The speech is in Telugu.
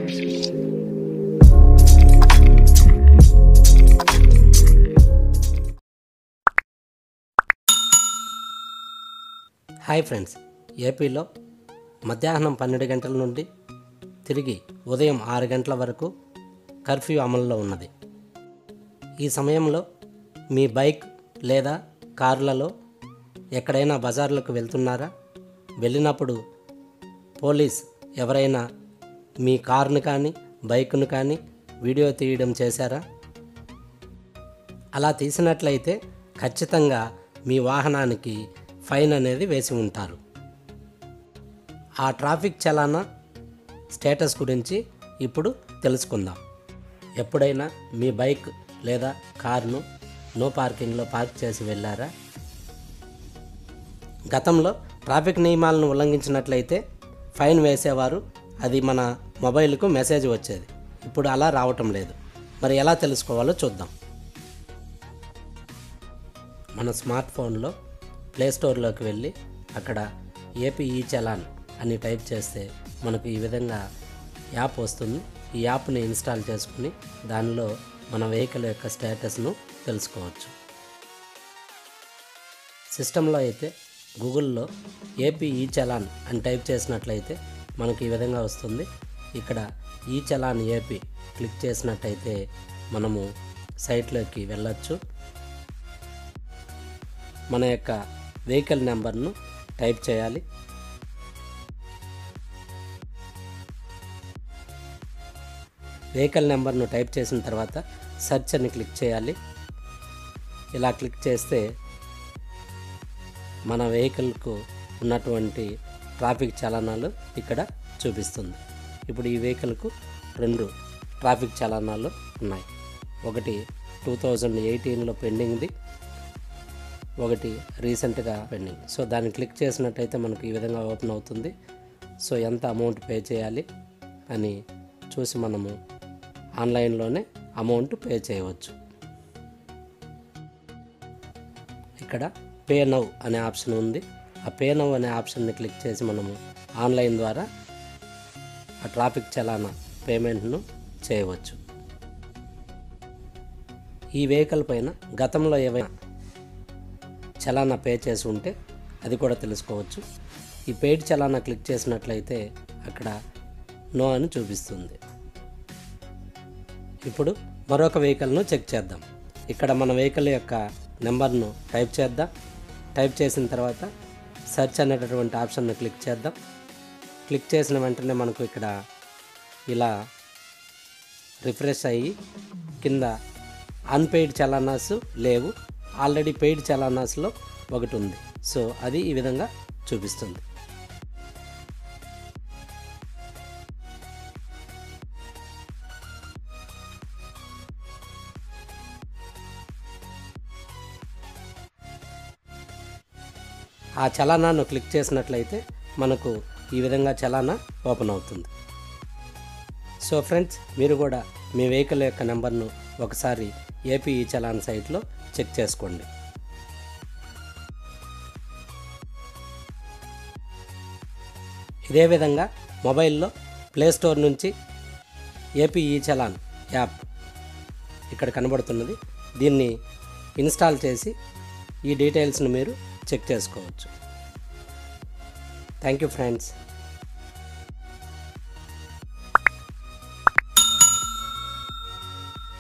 హాయ్ ఫ్రెండ్స్ ఏపీలో మధ్యాహ్నం పన్నెండు గంటల నుండి తిరిగి ఉదయం ఆరు గంటల వరకు కర్ఫ్యూ అమల్లో ఉన్నది ఈ సమయంలో మీ బైక్ లేదా కార్లలో ఎక్కడైనా బజార్లకు వెళ్తున్నారా వెళ్ళినప్పుడు పోలీస్ ఎవరైనా మీ కారును కానీ బైక్ను కానీ వీడియో తీయడం చేశారా అలా తీసినట్లయితే ఖచ్చితంగా మీ వాహనానికి ఫైన్ అనేది వేసి ఉంటారు ఆ ట్రాఫిక్ చలానా స్టేటస్ గురించి ఇప్పుడు తెలుసుకుందాం ఎప్పుడైనా మీ బైక్ లేదా కారును నో పార్కింగ్లో పార్క్ చేసి వెళ్ళారా గతంలో ట్రాఫిక్ నియమాలను ఉల్లంఘించినట్లయితే ఫైన్ వేసేవారు అది మన మొబైల్కు మెసేజ్ వచ్చేది ఇప్పుడు అలా రావటం లేదు మరి ఎలా తెలుసుకోవాలో చూద్దాం మన స్మార్ట్ ఫోన్లో ప్లే స్టోర్లోకి వెళ్ళి అక్కడ ఏపీ ఈ చలాన్ అని టైప్ చేస్తే మనకు ఈ విధంగా యాప్ వస్తుంది ఈ యాప్ని ఇన్స్టాల్ చేసుకుని దానిలో మన వెహికల్ యొక్క స్టేటస్ను తెలుసుకోవచ్చు సిస్టంలో అయితే గూగుల్లో ఏపీ ఈ చలాన్ అని టైప్ చేసినట్లయితే మనకి ఈ విధంగా వస్తుంది ఇక్కడ ఈ చలాన్ ఏపీ క్లిక్ చేసినట్టయితే మనము సైట్లోకి వెళ్ళొచ్చు మన యొక్క వెహికల్ నెంబర్ను టైప్ చేయాలి వెహికల్ నెంబర్ను టైప్ చేసిన తర్వాత సెర్చ్ అని క్లిక్ చేయాలి ఇలా క్లిక్ చేస్తే మన వెహికల్కు ఉన్నటువంటి ట్రాఫిక్ చలనాలు ఇక్కడ చూపిస్తుంది ఇప్పుడు ఈ వెహికల్కు రెండు ట్రాఫిక్ చలనాలు ఉన్నాయి ఒకటి టూ థౌజండ్ ఎయిటీన్లో పెండింగ్ది ఒకటి రీసెంట్గా పెండింగ్ సో దాన్ని క్లిక్ చేసినట్టయితే మనకు ఈ విధంగా ఓపెన్ అవుతుంది సో ఎంత అమౌంట్ పే చేయాలి అని చూసి మనము ఆన్లైన్లోనే అమౌంట్ పే చేయవచ్చు ఇక్కడ పే నవ్ అనే ఆప్షన్ ఉంది ఆ పే నవ్ అనే ఆప్షన్ని క్లిక్ చేసి మనము ఆన్లైన్ ద్వారా ఆ ట్రాఫిక్ చలానా పేమెంట్ను చేయవచ్చు ఈ వెహికల్ పైన గతంలో ఏవైనా చలానా పే చేసి ఉంటే అది కూడా తెలుసుకోవచ్చు ఈ పెయిడ్ చలానా క్లిక్ చేసినట్లయితే అక్కడ నో అని చూపిస్తుంది ఇప్పుడు మరొక వెహికల్ను చెక్ చేద్దాం ఇక్కడ మన వెహికల్ యొక్క నెంబర్ను టైప్ చేద్దాం టైప్ చేసిన తర్వాత సెర్చ్ అనేటటువంటి ఆప్షన్ను క్లిక్ చేద్దాం క్లిక్ చేసిన వెంటనే మనకు ఇక్కడ ఇలా రిఫ్రెష్ అయ్యి కింద అన్పెయిడ్ చలానాస్ లేవు ఆల్రెడీ పెయిడ్ చలానాస్లో ఒకటి ఉంది సో అది ఈ విధంగా చూపిస్తుంది ఆ చలానాను క్లిక్ చేసినట్లయితే మనకు ఈ విధంగా చలానా ఓపెన్ అవుతుంది సో ఫ్రెండ్స్ మీరు కూడా మీ వెహికల్ యొక్క నెంబర్ను ఒకసారి ఏపీ ఈ చలాన్ సైట్లో చెక్ చేసుకోండి ఇదే విధంగా మొబైల్లో ప్లే స్టోర్ నుంచి ఏపీ ఈ చలాన్ యాప్ ఇక్కడ కనబడుతున్నది దీన్ని ఇన్స్టాల్ చేసి ఈ డీటెయిల్స్ను మీరు చెక్ చేసుకోవచ్చు థ్యాంక్ యూ ఫ్రెండ్స్